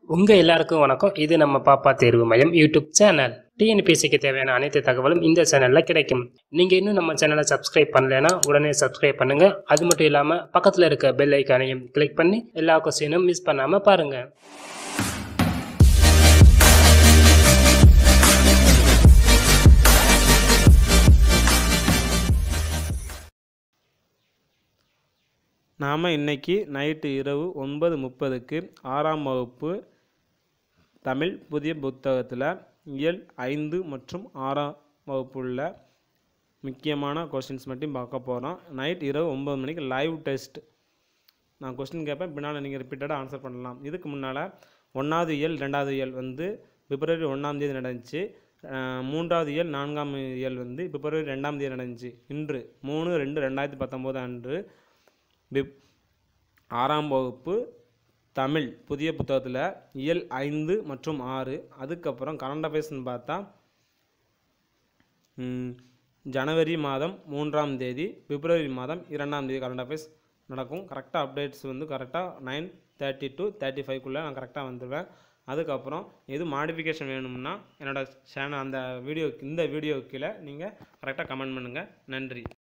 உங்க எல்லாருக்கும் வணக்கம் இது நம்ம பாப்பா தேர்வு மையம் யூடியூப் சேனல் டிஎன்பிஎஸ்சிக்கு தேவையான அனைத்து தகவலும் இந்த சேனல்ல கிடைக்கும் நீங்க இன்னும் நம்ம சேனலை சப்ஸ்கிரைப் பண்ணலைன்னா உடனே சப்ஸ்கிரைப் பண்ணுங்க அது மட்டும் இல்லாம பக்கத்துல இருக்க பெல் ஐக்கானையும் கிளிக் பண்ணி எல்லா கொஸ்டினும் மிஸ் பண்ணாம பாருங்க நாம் இன்னைக்கு நைட்டு இரவு ஒன்பது முப்பதுக்கு ஆறாம் வகுப்பு தமிழ் புதிய புத்தகத்தில் இயல் ஐந்து மற்றும் ஆறாம் வகுப்புள்ள முக்கியமான கொஸ்டின்ஸ் மட்டும் பார்க்க போகிறோம் நைட் இரவு ஒம்பது மணிக்கு லைவ் டெஸ்ட் நான் கொஸ்டின் கேட்பேன் பின்னால் நீங்கள் ரிப்பீட்டடாக ஆன்சர் பண்ணலாம் இதுக்கு முன்னால் ஒன்றாவது இயல் ரெண்டாவது இயல் வந்து பிப்ரவரி ஒன்றாம் தேதி நடந்துச்சு அஹ் மூன்றாவது இயல் நான்காம் இயல் வந்து பிப்ரவரி ரெண்டாம் தேதி நடந்துச்சு இன்று மூணு ரெண்டு ரெண்டாயிரத்தி பத்தொம்போது அன்று பிப் ஆறாம் வகுப்பு தமிழ் புதிய புத்தகத்தில் இயல் ஐந்து மற்றும் ஆறு அதுக்கப்புறம் கரண்ட் அஃபேர்ஸ்னு பார்த்தா ம், ஜனவரி மாதம் மூன்றாம் தேதி பிப்ரவரி மாதம் இரண்டாம் தேதி கரண்ட் அஃபேர்ஸ் நடக்கும் கரெக்டாக அப்டேட்ஸ் வந்து கரெக்டாக நைன் தேர்ட்டி டு தேர்ட்டி ஃபைவ்க்குள்ளே நான் கரெக்டாக வந்துடுவேன் அதுக்கப்புறம் எது மாடிஃபிகேஷன் வேணும்னா என்னோட சேனல் அந்த வீடியோ இந்த வீடியோ கீழே நீங்கள் கரெக்டாக கமெண்ட் பண்ணுங்கள் நன்றி